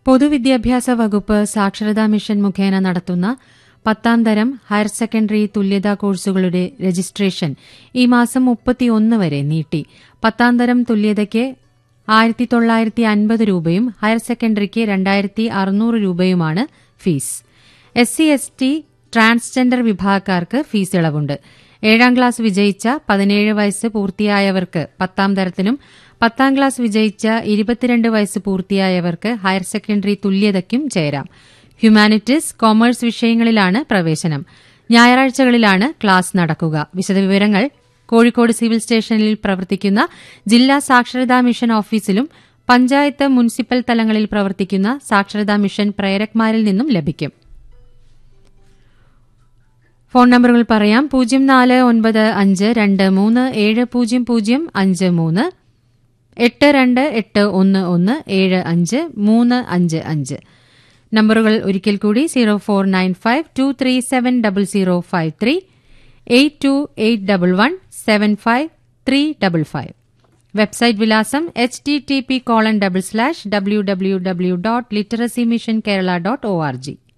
പൊതുവിദ്യാഭ്യാസ വകുപ്പ് സാക്ഷരതാ മിഷൻ മുഖേന നടത്തുന്ന പത്താം തരം ഹയർ സെക്കൻഡറി തുല്യതാ കോഴ്സുകളുടെ രജിസ്ട്രേഷൻ ഈ മാസം മുപ്പത്തിയൊന്ന് വരെ നീട്ടി പത്താം തരം തുല്യതയ്ക്ക് ആയിരത്തി തൊള്ളായിരത്തി അൻപത് രൂപയും ഹയർ സെക്കൻഡറിക്ക് രണ്ടായിരത്തി അറുന്നൂറ് രൂപയുമാണ് fees S C S T transgender വിഭാഗക്കാർക്ക് ഫീസ് ഇളവുണ്ട് ഏഴാം ക്ലാസ് വിജയിച്ച പതിനേഴ് വയസ്സ് പൂർത്തിയായവർക്ക് പത്താം തരത്തിനും പത്താം ക്ലാസ് വിജയിച്ച ഇരുപത്തിരണ്ട് വയസ്സ് പൂർത്തിയായവർക്ക് ഹയർ സെക്കൻഡറി തുല്യതയ്ക്കും ചേരാം ഹ്യൂമാനിറ്റീസ് കോമേഴ്സ് വിഷയങ്ങളിലാണ് പ്രവേശനം ഞായറാഴ്ചകളിലാണ് ക്ലാസ് നടക്കുക വിശദവിവരങ്ങൾ കോഴിക്കോട് സിവിൽ സ്റ്റേഷനിൽ പ്രവർത്തിക്കുന്ന ജില്ലാ സാക്ഷരതാ മിഷൻ ഓഫീസിലും പഞ്ചായത്ത് മുനിസിപ്പൽ തലങ്ങളിൽ പ്രവർത്തിക്കുന്ന സാക്ഷരതാ മിഷൻ പ്രേരക്മാരിൽ നിന്നും ലഭിക്കും ഫോൺ നമ്പറുകൾ പറയാം പൂജ്യം നാല് ഒൻപത് അഞ്ച് രണ്ട് മൂന്ന് ഏഴ് പൂജ്യം പൂജ്യം അഞ്ച് മൂന്ന് എട്ട് രണ്ട് എട്ട് ഒന്ന് ഒന്ന് ഏഴ് അഞ്ച് മൂന്ന് അഞ്ച് അഞ്ച് നമ്പറുകൾ ഒരിക്കൽ കൂടി zero four nine five two three seven double zero five three eight two eight double one seven five three double five website വിലാസം H T T P colon double slash W W W dot literacy mission Kerala dot O R G